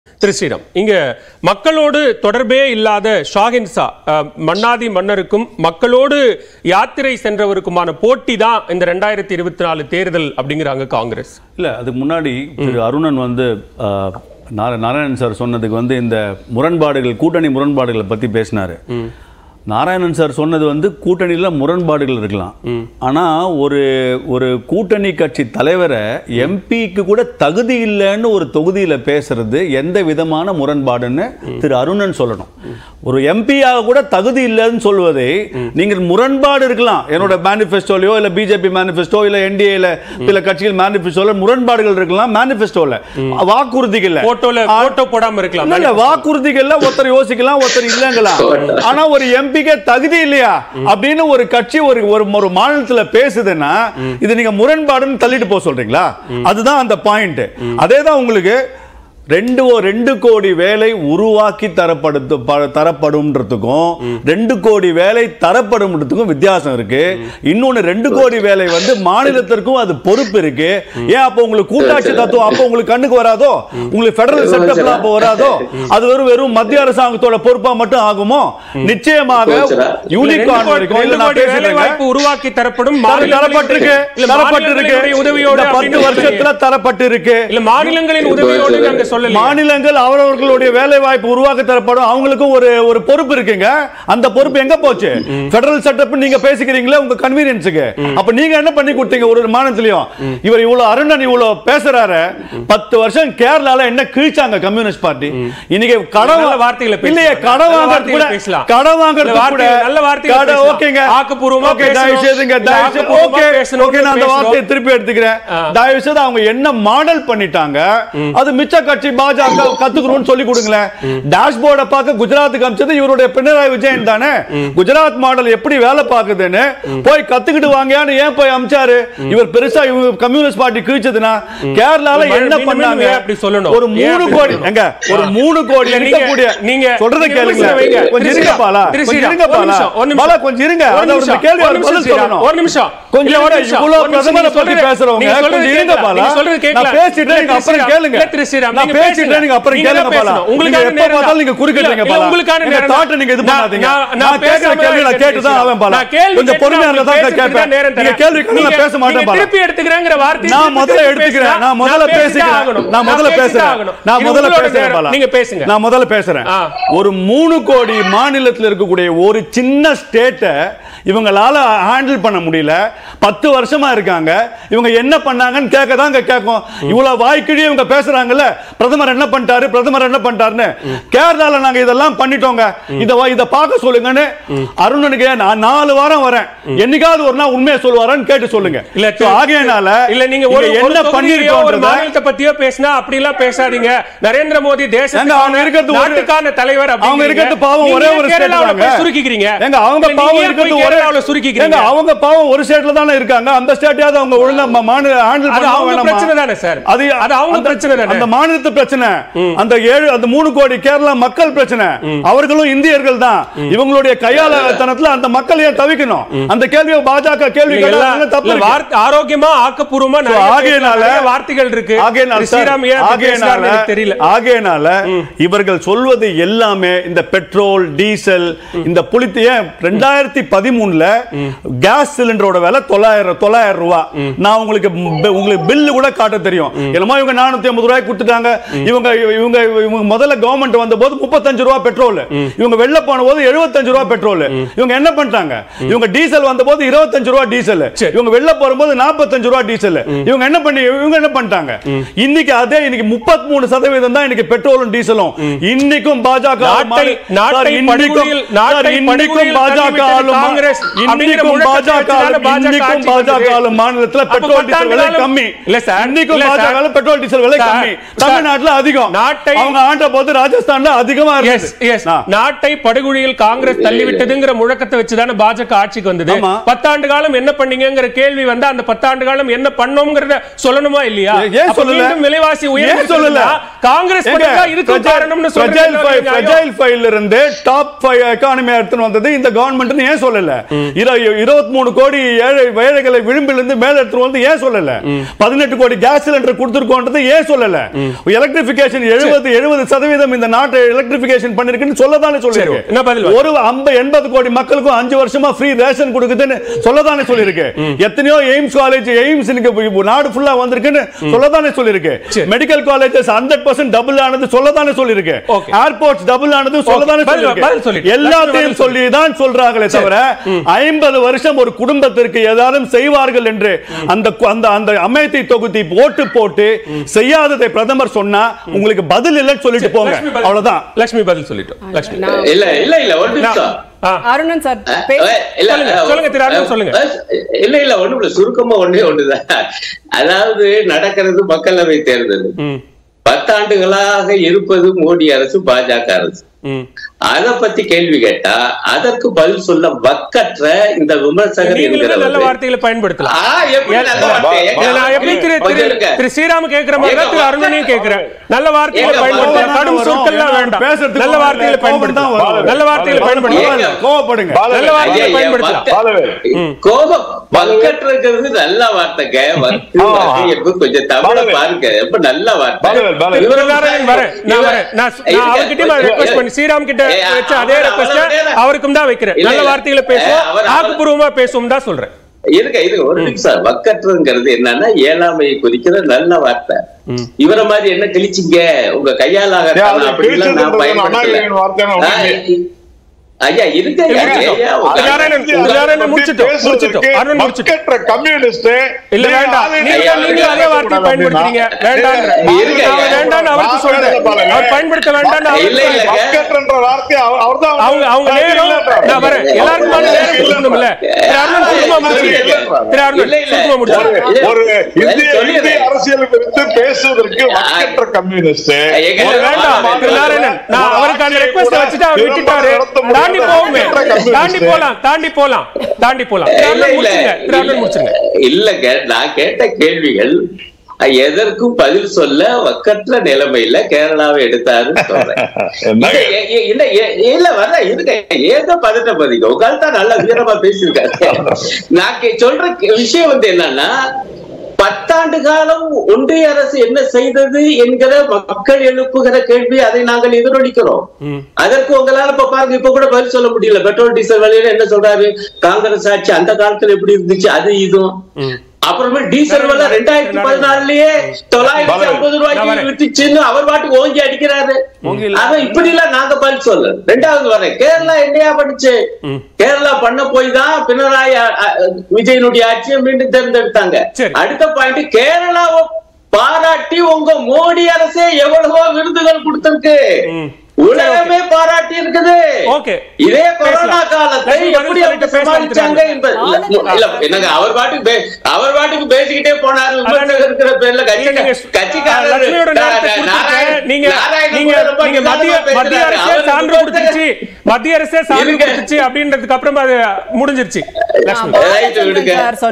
திரு ஸ்ரீராம் இங்க மக்களோடு தொடர்பே இல்லாத ஷாஹின்சா அஹ், மன்னாதி மன்னருக்கும் மக்களோடு யாத்திரை சென்றவருக்குமான போட்டி தான் இந்த ரெண்டாயிரத்தி இருபத்தி நாலு தேர்தல் அப்படிங்கிறாங்க காங்கிரஸ் இல்ல அதுக்கு முன்னாடி திரு அருணன் வந்து ஆஹ், நார- நாராயணன் சார் சொன்னதுக்கு வந்து இந்த முரண்பாடுகள் கூட்டணி முரண்பாடுகளை பத்தி பேசினாரு நாராயணன் சார் சொன்னது வந்து கூட்டணியில முரண்பாடுகள் இருக்கலாம் ஆனா ஒரு ஒரு கூட்டணி கட்சி தலைவரை எம்பிக்கு கூட தகுதி இல்லைன்னு ஒரு தொகுதியில பேசுறது எந்த விதமான முரண்பாடுன்னு திரு அருணன் சொல்லணும் ஒரு எம்பியாக கூட தகுதி இல்லைன்னு சொல்வதை நீங்கள் முரண்பாடு இருக்கலாம் என்னோட மேனிஃபெஸ்டோலயோ இல்ல பிஜேபி மேனிஃபெஸ்டோ இல்ல என்டிஏல சில கட்சிகள் மேனிஃபெஸ்டோல முரண்பாடுகள் இருக்கலாம் மேனிஃபெஸ்டோல வாக்குறுதிகள் போட்டோல போட்டோ போடாம இருக்கலாம் இல்ல, இல்ல வாக்குறுதிகள்ல ஒருத்தர் யோசிக்கலாம் ஒருத்தர் இல்லங்களா ஆனா ஒரு எம்பிக்கு தகுதி இல்லையா அப்படின்னு ஒரு கட்சி ஒரு ஒரு ஒரு மாநிலத்துல பேசுதுன்னா இது நீங்க முரண்பாடுன்னு தள்ளிட்டு போக சொல்றீங்களா அதுதான் அந்த பாயிண்ட் அதே தான் உங்களுக்கு ரெண்டு ஓ- ரெண்டு கோடி வேலை உருவாக்கி தரப்படுத்து ப- தரப்படும்ன்றதுக்கும் ரெண்டு கோடி வேலை தரப்படும்ன்றதுக்கும் வித்தியாசம் இருக்கு இன்னொன்னு ரெண்டு கோடி வேலை வந்து மாநிலத்திற்கும் அது பொறுப்பு இருக்கு ஏன் அப்போ உங்களுக்கு கூட்டாட்சி தத்துவம் அப்போ உங்களுக்கு கண்ணுக்கு வராதோ உங்களுக்கு ஃபெடரல் செட்டப்ல அப்போ வராதோ அது வெறும் வெறும் மத்திய அரசாங்கத்தோட பொறுப்பா மட்டும் ஆகுமோ நிச்சயமாக யூனிகார்ன் ரெண்டு வரைக்கும் கோடி இல்ல நான் வேலை பேசுறேங்க வாய்ப்பு உருவாக்கி தரப்படும் தர- தரப்பட்டிருக்கு இல்ல, தரப்பட்டிருக்கு மாநிலங்களுடைய உதவியோடு இந்த பத்து அப்படின்னு வருஷத்துல தரப்பட்டிருக்கு இல்ல மாநிலங்களின் உதவியோடு நாங்க சொல்லல மாநிலங்கள் அவரவர்களுடைய வேலை வாய்ப்பு உருவாக்க தரப்படும் அவங்களுக்கும் ஒரு ஒரு பொறுப்பு இருக்குங்க அந்த பொறுப்பு எங்க போச்சு பெடரல் செட்டப் நீங்க பேசிக்கிறீங்களே உங்க கன்வீனியன்ஸுக்கு அப்ப நீங்க என்ன பண்ணி கொடுத்தீங்க ஒரு ஒரு மாநிலத்திலயும் இவர் இவ்வளவு அருணன் இவ்வளவு பேசுறாரு பத்து வருஷம் கேரளால என்ன கிழிச்சாங்க கம்யூனிஸ்ட் பார்ட்டி இன்னைக்கு கடன் நல்ல வார்த்தைகளை பேசலாம். இல்லையே கடன் நல்ல வாங்குறது கூட வார்த்தைகளை பேசலாம். கடன் வாங்குறது நல்ல கூட வார்த்தைகள், நல்ல வார்த்தைகள் கடன் பேசலாம். ஓகேங்க ஆக்கப்பூர்வமா ஓகே தயவு பேசணும். செய்துங்க இல்ல, தயவு செய்து ஆக்கப்பூர்வமா ஓகே பேசணும்னு ஓகே நான் அந்த பேசுறோம். வார்த்தையை திருப்பி எடுத்துக்கிறேன் ஆ. தயவு செய்து அவங்க என்ன மாடல் பண்ணிட்டாங்க அது மிச்ச கட்சி பாஜக கத்துக்கணும்னு சொல்லி கொடுங்களேன் டேஷ்போர்டை பார்க்க குஜராத்துக்கு அமிச்சது இவருடைய பினராயி விஜயன் தானே குஜராத் மாடல் எப்படி வேலை பார்க்குதுன்னு போய் கத்துக்கிட்டு வாங்கன்னு ஏன் போய் அமிச்சாரு இவர் பெருசா இவங்க கம்யூனிஸ்ட் பார்ட்டி கிழிச்சதுன்னா கேரளால மீண்டும் என்ன மீண்டும் பண்ணாங்க ஏன் அப்படி சொல்லணும்? ஒரு ஏன் மூணு அப்படி கோடி சொல்லணும்? எங்க ஒரு மூணு கோடி இல்ல, நீங்க- இருக்கக்கூடிய நீங்க சொல்றத நீங்க கேளுங்க நிமிஷம் வைங்க. கொஞ்சம் திரு இருங்க ஸ்ரீராம், பாலா திரு கொஞ்சம் ஸ்ரீராம், இருங்க ஒரு பாலா நிமிஷம், ஒரு நிமிஷம். பாலா கொஞ்சம் இருங்க ஒரு அதான் ஒரு நிமிஷம், கேள்வி ஒரு அவர் நிமிஷம் பதில் ஸ்ரீராம், சொல்லணும் ஒரு நிமிஷம். கொஞ்சம் இல்ல, ஒரு இருங்க, நிமிஷம், இவ்வளவு ஒரு நிமிஷம். பிரதமரை நீங்க பத்தி சொல்றது- பேசுறவங்க நீங்க சொல்றது கொஞ்சம் இருங்க கேட்கல. பாலா நீங்க சொல்றது கேட்கல. நான் பேசிட்டே இல்ல, நீங்க அப்புறம் திரு கேளுங்க இல்ல, திரு ஸ்ரீராம், நான் நீங்க பேசிட்டே பேசுங்க. நீங்க அப்புறம் நீங்க கேளுங்க தான் பாலா பேசணும். நீங்க உங்களுக்கான எப்ப நேரம் பார்த்தாலும் நீங்க தான். குறுக்கிடுறீங்க இல்ல, பாலா உங்களுக்கான இந்த நேரம் தாட்டை தான். நீங்க இது நான்- பண்ணாதீங்க நான்- நான் நான் கேட்கிற பேசாம கேள்வி நான் இருக்கேன் கேட்டு தான் திரு ஆவேன் பாலா நான் கேள்வி கொஞ்சம் கேட்டு பொறுமையா நான் இருந்தா தான் பேசுறதுக்கு கேட்பேன் தான் நேரம் நீங்க தரேன். கேள்வி நான் நீங்க- பேச மாட்டேன் நீங்க பாலா திருப்பி எடுத்துக்கிறேங்கிற வார்த்தையை நான் திருப்பி முதல்ல திருப்பி எடுத்துக்கிறேன் பேசினா, நான் முதல்ல பேசிதான் பேசுகிறேன் ஆகணும். நான் முதல்ல பேசிதான் பேசுறேன் ஆகணும். நான் இது முதல்ல உங்களோட பேசுறேன் நேரம். பாலா நீங்க பேசுங்க நான் முதல்ல பேசுறேன் ஆ. ஒரு மூணு கோடி மாநிலத்தில் இருக்கக்கூடிய ஒரு சின்ன ஸ்டேட்டை இவங்களால ஹேண்டில் பண்ண முடியல பத்து வருஷமா இருக்காங்க இவங்க என்ன பண்ணாங்கன்னு கேட்க தான் கேட்கும் இவ்வளவு வாய்க்கிழி இவங்க பேசுறாங்கல்ல பிரதமர் என்ன பண்ணிட்டாரு பிரதமர் என்ன பண்ணிட்டாருன்னு கேரளால நாங்க இதெல்லாம் பண்ணிட்டோங்க இத வா- இத பார்க்க சொல்லுங்கன்னு அருணனுக்கு நான் நாலு வாரம் வரேன் என்னைக்காவது ஒரு நாள் உண்மையை சொல்லுவாரான்னு கேட்டு சொல்லுங்க இல்ல So, ஆகையனால இல்ல நீங்க ஒரு இங்க ஒரு என்ன தொகுதியோ, ஒரு பண்ணிருக்கோன்றத மாநிலத்தை பத்தியோ பேசினா அப்படி எல்லாம் பேசாதீங்க நரேந்திர மோடி ஏங்க, அவங்க தேசத்துக்கான இருக்கிறது ஒரு- நாட்டுக்கான தலைவர் அவங்க அப்படிங்கிறீங்க. இருக்கிறது பாவம் நீங்க ஒரே ஏன் ஒரு ஸ்டேட் கேரளாவுல தாங்க போய் சுருக்கிக்கிறீங்க ஏங்க அவங்க இல்ல, பாவம் நீங்க ஏன் போய் இருக்கிறது ஒரே கேரளாவுல சுருக்கிக்கிறீங்க ஏங்க அவங்க பாவம் ஒரு ஸ்டேட்ல தானே இருக்காங்க அந்த ஸ்டேட்டையாவது அவங்க ஒழுங்கா ம- மாநில ஹேண்டில் அது பண்ண அவங்க வேணாமா பிரச்சனை தானே சார் அது அது அவங்க அந்த- பிரச்சனை தானே அந்த மாநிலத்து பிரச்சனை அந்த ஏழு அந்த மூணு கோடி கேரளா மக்கள் பிரச்சனை அவர்களும் இந்தியர்கள் தான் இவங்களுடைய கையாளத்தனத்துல அந்த மக்கள் ஏன் தவிக்கணும் அந்த கேள்வியை பாஜக கேள்வி நீங்க எல்லாம் கேட்டா தப்பு இல்ல, இருக்கு. வார்த்தை- ஆரோக்கியமா ஆக்கப்பூர்வமா So, நிறைய ஆகையினால- பேசலாம், நிறைய வார்த்தைகள் இருக்கு ஆகையினால திரு சார், ஸ்ரீராம் ஏன் அப்படி ஆகையினால பேசுறாருன்னு எனக்கு தெரியல ஆகையினால இவர்கள் சொல்வது எல்லாமே இந்த பெட்ரோல் டீசல் இந்த புளித்து ஏன் ரெண்டாயிரத்தி பதிமூணுல கேஸ் சிலிண்டரோட விலை தொள்ளாயிரம் தொள்ளாயிரம் ரூபாய் நான் உங்களுக்கு ப- உங்களுக்கு பில்லு கூட காட்ட தெரியும் என்னமோ இவங்க நானூத்தி ஐம்பது ரூபாய் கொடுத்துட்டாங்க இவங்க இவங்க இவங்க முதல்ல கவர்மெண்ட் வந்த போது முப்பத்தஞ்சு ரூபாய் பெட்ரோல் இவங்க வெளில போன போது எழுபத்தஞ்சு ரூபாய் பெட்ரோல் இவங்க என்ன பண்ணிட்டாங்க இவங்க டீசல் வந்த போது இருபத்தஞ்சு ரூபாய் டீசல் சரி. இவங்க வெளில போகும்போது நாற்பத்தஞ்சு ரூபாய் டீசல் இவங்க என்ன பண்ணி இவங்க என்ன பண்ணிட்டாங்க இன்னைக்கு அதே இன்னைக்கு முப்பத்தி மூணு சதவீதம் தான் இன்னைக்கு பெட்ரோலும் டீசலும் இன்னைக்கும் பாஜக நாட்டை- நாட்டை சார், இன்னைக்கும் படுகொலியில்- நாட்டை சார், இன்னைக்கும் படுகொலியில் பாஜக தள்ளிவிட்டது ஆளும் மா- காங்கிரஸ் அப்படிங்கிற இன்னைக்கும் முழக்கத்தை பாஜக வச்சுதானே ஆளும் பாஜக இன்னைக்கும் ஆட்சிக்கு பாஜக வந்தது. ஆளும் மாநிலத்துல அப்ப பெட்ரோல் டீசல் பத்தாண்டு விலை காலம் கம்மி இல்ல சார், இன்னைக்கும் இல்ல பாஜக சார். ஆளும் பெட்ரோல் டீசல் விலை சார், கம்மி சார், தமிழ்நாட்டுல அதிகம் நாட்டை- அவங்க ஆண்ட போது ராஜஸ்தான்ல அதிகமா எஸ் எஸ் இருந்தது நாட்டை படுகொலியில் காங்கிரஸ் தள்ளிவிட்டதுங்கிற முழக்கத்தை வச்சுதானே பாஜக ஆட்சிக்கு வந்தது ஆமா. பத்தாண்டு காலம் என்ன பண்ணீங்கங்கிற கேள்வி வந்து அந்த பத்தாண்டு காலம் என்ன பண்ணோம்ங்கிறத சொல்லணுமா இல்லையா ஏ- ஏன் அப்ப சொல்லல? மீண்டும் விலைவாசி ஏன் உயர்ந்து சொல்லல? காங்கிரஸ் ஏங்க, பண்ணதா இதுக்கு fragile- காரணம்னு fragile five- சொல்றீங்க fragile five-ல இருந்து top five economy எடுத்துன்னு வந்தது இந்த government-னு ஏன் சொல்லல? இரு- இருபத்தி மூணு கோடி ஏழை ஏழை ஏழைகளை விளிம்பிலிருந்து மேல எடுத்து வந்து ஏன் சொல்லல பதினெட்டு கோடி கேஸ் சிலிண்டர் கொடுத்துருக்கோன்றது ஏன் சொல்லல எலக்ட்ரிபிகேஷன் எழுபது எழுபது சதவீதம் இந்த நாட்டை எலக்ட்ரிபிகேஷன் பண்ணிருக்குன்னு சொல்லதானே சரி, என்ன பதில் சொல்லிருக்கு வா- ஒரு ஐம்பது எண்பது கோடி மக்களுக்கும் அஞ்சு வருஷமா ஃப்ரீ ரேஷன் கொடுக்குதுன்னு சொல்லதானே சொல்லிருக்கு எத்தனையோ எய்ம்ஸ் காலேஜ் எய்ம்ஸ் நாடு ஃபுல்லா வந்திருக்குன்னு சொல்லதானே சொல்லிருக்கு சரி. Medical colleges hundred percent double ஆனது சொல்லதானே சொல்லிருக்கு Okay. ஏர்போர்ட்ஸ் டபுள் ஆனது சொல்லதானே பதில் பதில் சொல்லிருக்கு சொல்லிட்டு. எல்லாத்தையும் பதில் சொல்லி தான் சொல்றாங்களே தவிர ஐம்பது வருஷம் ஒரு குடும்பத்திற்கு ஏதாரும் செய்வார்கள் என்று அந்த கு- அந்த அந்த அமைதி தொகுதி போட்டு போட்டு செய்யாததை பிரதமர் சொன்னா உங்களுக்கு பதில் இல்லைன்னு சொல்லிட்டு போங்க லட்சுமி பதில். அவ்வளவுதான் லட்சுமி பதில் சொல்லிட்டோம் லட்சுமி நான் இல்ல இல்ல இல்ல ஒரு நிமிஷம் ஆ, அருணன் சார் அஹ், பேச இல்ல, சொல்லுங்க, அஹ், சொல்லுங்க, திரு அருண் சொல்லுங்க. அஹ், இல்ல இல்ல ஒண்ணும் இல்ல சுருக்கமா ஒண்ணே ஒண்ணுதான் அதாவது நடக்கிறது மக்களவை தேர்தல் ம், பத்தாண்டுகளாக இருப்பது மோடி அரசு பாஜக அரசு ம். அத பத்தி கேள்வி கேட்டா அதற்கு பதில் சொல்ல வக்கற்ற இந்த விமர்சகர் நீங்களுமே நல்ல என்கிறவர் வார்த்தைகளை பயன்படுத்தலாம் ஆ, எப்படி நல்ல வார்த்தை? இல்ல, நான் எப்படி திரு திரு கொஞ்சம் இருங்க. திரு ஸ்ரீராம் கேக்குற மாதிரி தான் திரு அருணனையும் கேக்குறேன் நல்ல வார்த்தைகளை ஏங்க, பயன்படுத்தலாம் கோவம் கடும் தான் சொற்கள்லாம் வரும். வேண்டாம் பேசுறதுக்கு நல்ல கோவம் வார்த்தைகளை இல்ல, கோவம் தான் பயன்படுத்தலாம் வரும். நல்ல வார்த்தைகளை பயன்படுத்தலாம் ஏங்க. கோவப்படுங்க நல்ல வார்த்தைகளை ஐயா, ஐயா, பயன்படுத்தலாம் வக்க- பாலவேல். கோபம் வக்கற்றுங்கிறது நல்ல வார்த்தைங்க வக்கு, ஆ. வக்கு என்பது கொஞ்சம் தமிழ பாலவேல். பாருங்க ரொம்ப நல்ல வார்த்தை பாலவேல், பாலவேல். இவரு எல்லாரும் வரேன் நான் வரேன் நான் நான் அவர்கிட்டயும் ரெக்வஸ்ட் பண்ணி ஸ்ரீராம் கிட்ட ஏய், வச்ச அதே அவர் ரெக்வஸ்ட் அவரோட- அவருக்கும் தான் வைக்கிறேன் இல்ல, நல்ல இல்ல. வார்த்தைகளை ஏய், பேசுவோம் அவர்- அவர்- ஆக்கப்பூர்வமா பேசுவோம் தான் சொல்றேன் இருக்க இருக்க ஒரு நிமிஷம் வக்கற்றுங்கிறது என்னன்னா ஏழாமையை குறிக்கிற நல்ல வார்த்தை இவர மாதிரி என்ன கிழிச்சிங்க உங்க கையால் ஏய், அது ஆகத்தான் அப்படிலாம் நான் கிழிச்சதுன்றது பயன்படுத்தல அண்ணாவின் வார்த்தைன்னு ஆ, ஒண்ணுமே. ஐயா இருக்க இல்ல, ஐயா, முடிச்சிட்டோம். ஐயா, உங்க- அது யாராலும் இது யாராலும் முடிச்சிட்டோம் முடிச்சிட்டோம் அருண் முடிச்சிட்டோம் மக்கற்ற கம்யூனிஸ்ட் இல்ல வேண்டாம் நீங்க ஐயா, நீங்க அதே வார்த்தையை பயன்படுத்துறீங்க வேண்டாம் இருங்க, நான் ஐயா. வேண்டாம் அவருக்கு நான் சொல்றேன் பேசல, அவர் பயன்படுத்த வேண்டாம் இல்ல, அவருக்கு இல்ல. சொல்றேன். மக்கற்றன்ற வார்த்தை அவர்- அவர்தான் அவங்க அவங்க நேரம் நான் வரேன் எல்லாருக்குமான நேரம் கொடுக்கணும்ல திரு அருண் சுருக்கமா முடிச்சிருங்க திரு அருண் இல்ல, இல்ல. சுருக்கமா முடிச்சிருங்க ஒரு இந்திய சொல்லிடுறேன். இந்திய அரசியல் குறித்து பேசுவதற்கு மக்கற்ற கம்யூனிஸ்ட் எங்க- இல்ல, வேண்டாம் திரு நாராயணன் நான் அவருக்கு அந்த ரெக்வஸ்ட் வச்சுட்டு அவர் விட்டுட்டாரு தாண்டி போவோமே தாண்டி போலாம் தாண்டி போலாம் தாண்டி போலாம் திரு இல்ல, அருண் இல்ல, முடிச்சுங்க திரு அருண் இல்ல, முடிச்சுங்க இல்லங்க நான் கேட்ட கேள்விகள் எதற்கும் பதில் சொல்ல வக்கற்ற நிலைமையில கேரளாவை எடுத்தாருன்னு சொல்றேன் என்னங்க? இல்ல, எ- எ- இல்ல எ- இல்ல வர இருக்க ஏதோ பதட்ட பதிங்க உங்க தான் நல்ல வீரமா பேசியிருக்காரு நான் கே- சொல்ற கே- விஷயம் வந்து என்னன்னா பத்தாண்டு காலம் ஒன்றிய அரசு என்ன செய்தது என்கிற மக்கள் எழுப்புகிற கேள்வி அதை நாங்கள் எதிரொலிக்கிறோம் அதற்கு உங்களால இப்ப பாருங்க இப்ப கூட பதில் சொல்ல முடியல பெட்ரோல் டீசல் விலையில என்ன சொல்றாரு காங்கிரஸ் ஆட்சி அந்த காலத்துல எப்படி இருந்துச்சு அது இதுவும் அப்புறமே டீசல் விலை ரெண்டாயிரத்தி பதினாலுலயே தொள்ளாயிரத்தி ஐம்பது ரூபாய்க்கு விட்டுச்சுன்னு அவர் பாட்டுக்கு ஓங்கி அடிக்கிறாரு அதான் இப்படி எல்லாம் நாங்க பதில் சொல்ல ரெண்டாவது வரேன் கேரளா என்னையா பண்ணுச்சு கேரளா பண்ண போய் தான் பினராயி அ, அ, விஜயனுடைய ஆட்சியை மீண்டும் தேர்ந்தெடுத்தாங்க சரி. அடுத்த பாயிண்ட் கேரளாவை பாராட்டி உங்க மோடி அரசே எவ்வளவோ விருதுகள் கொடுத்திருக்கு உலகமே பாராட்டி இருக்குது Okay. இதே கொரோனா பேசலாம். காலத்தை லட்சுமி பதில் எப்படி சொல்லிட்டு அவங்க பேசலாம் சமாளிச்சாங்க திரு என்பது இல்ல, இல்ல என்னங்க அவர் பாட்டுக்கு பே- அவர் பாட்டுக்கு பேசிக்கிட்டே போனாரு விமர்சகர் இருக்கிற பேர்ல கட்சி நீங்க கட்சிக்காரர் லட்சுமியோட நேரத்தை நா- கொடுத்துருக்கேன். நாராயண- நீங்க நாராயணன் நீங்க கூட ரொம்ப நீங்க மத்திய நிதானமா மத்திய பேசுறாரு. அரசே அவர் சான்று விமர்சகர் கொடுத்துருச்சு மத்திய அரசே சான்று இருங்க. கொடுத்துச்சு அப்படின்றதுக்கு அப்புறம் அது முடிஞ்சிருச்சு லட்சுமி ரைட் விடுங்க சார்